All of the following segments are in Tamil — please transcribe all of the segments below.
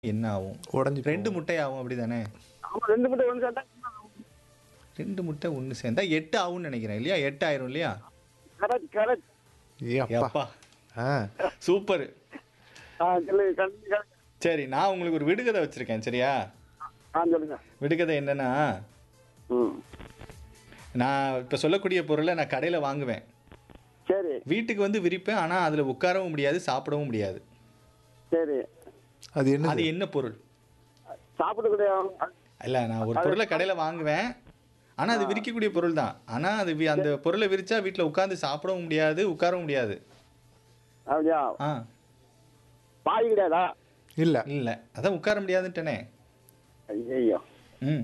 என்ன ஆகும் உடஞ்சி ரெண்டு முட்டை ஆகும் அப்படிதானே ஆமா ரெண்டு மட்டும் ஒன்று சேர்த்தா ரெண்டு முட்டை ஒன்று சேர்ந்தா எட்டு ஆகும்னு நினைக்கிறேன் இல்லையா எட்டு ஆயிரும் இல்லையா கரெக்ட் கரெக்ட் ஏ அப்பா அப்பா ஆ சூப்பர் ஆ சொல்லு கண்டிப்பா சரி நான் உங்களுக்கு ஒரு விடுகதை வச்சிருக்கேன் சரியா ஆ சொல்லுங்க விடுகதை என்னன்னா ம் நான் இப்போ சொல்லக்கூடிய பொருளை நான் கடையில் வாங்குவேன் சரி வீட்டுக்கு வந்து விரிப்பேன் ஆனால் அதில் உட்காரவும் முடியாது சாப்பிடவும் முடியாது சரி அது என்ன அது என்ன பொருள் சாப்பிடக்கூடிய இல்லை நான் ஒரு பொருளை கடையில் வாங்குவேன் ஆனால் அது விரிக்கக்கூடிய பொருள் தான் ஆனால் அது வி- அந்த பொருளை விரிச்சா வீட்டில் உட்காந்து சாப்பிடவும் முடியாது உட்காரவும் முடியாது அப்படியா ஆ பாய் கிடையாதா இல்ல இல்லை அதான் உட்கார முடியாதுன்ட்டனே ஐயோ ம்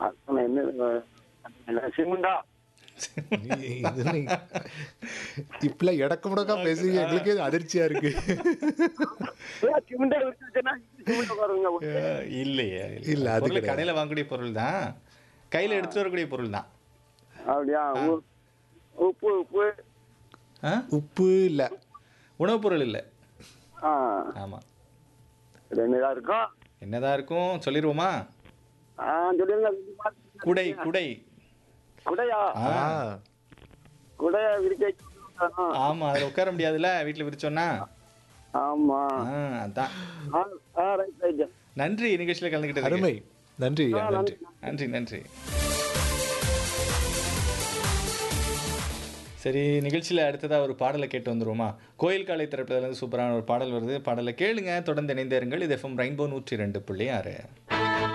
என்ன சிமெண்டா இது நீ- இப்பெல்லாம் இடக்கு முடக்கா பேசுங்க எங்களுக்கே இது அதிர்ச்சியா இருக்கு சிமெண்டா வச்சுன்னா சிமெண்ட் பாருங்க அஹ், இல்லையே இல்ல, அது பொருள் கிடையாது. கடையில் வாங்கக்கூடிய பொருள் தான் கையில் எடுத்துட்டு வரக்கூடிய பொருள் தான் அப்படியா உ- உப்பு உப்பு ஆ உப்பு இல்ல உணவுப் பொருள் இல்லை ஆ ஆமாம் ரெண்டுதா இருக்கும் என்னதான் இருக்கும் சொல்லிடுவோமா ஆ சொல்லுங்க ரெண்டு மாசம். குடை குடை குடையா ஆ ஆ குடைய விரிக்க வைக்கணும். ஆமாம் அதில் உட்கார முடியாதுல்ல வீட்டில் விரிச்சோன்னா ஆமா ஆ அதான் ஆ ஆ ரைட் ரைட் நன்றி நிகழ்ச்சியில் கலந்துக்கிட்டது அருமை நன்றி ஐயா, நன்றி நன்றி நன்றி சரி நிகழ்ச்சியில் அடுத்ததாக ஒரு பாடலை கேட்டு வந்துருவோமா கோயில் காலை திரைப்படத்துலேருந்து சூப்பரான ஒரு பாடல் வருது பாடலை கேளுங்க தொடர்ந்து இணைந்தேருங்கள் இது எஃப்எம் ரெயின்போ நூற்றி ரெண்டு புள்ளி ஆறு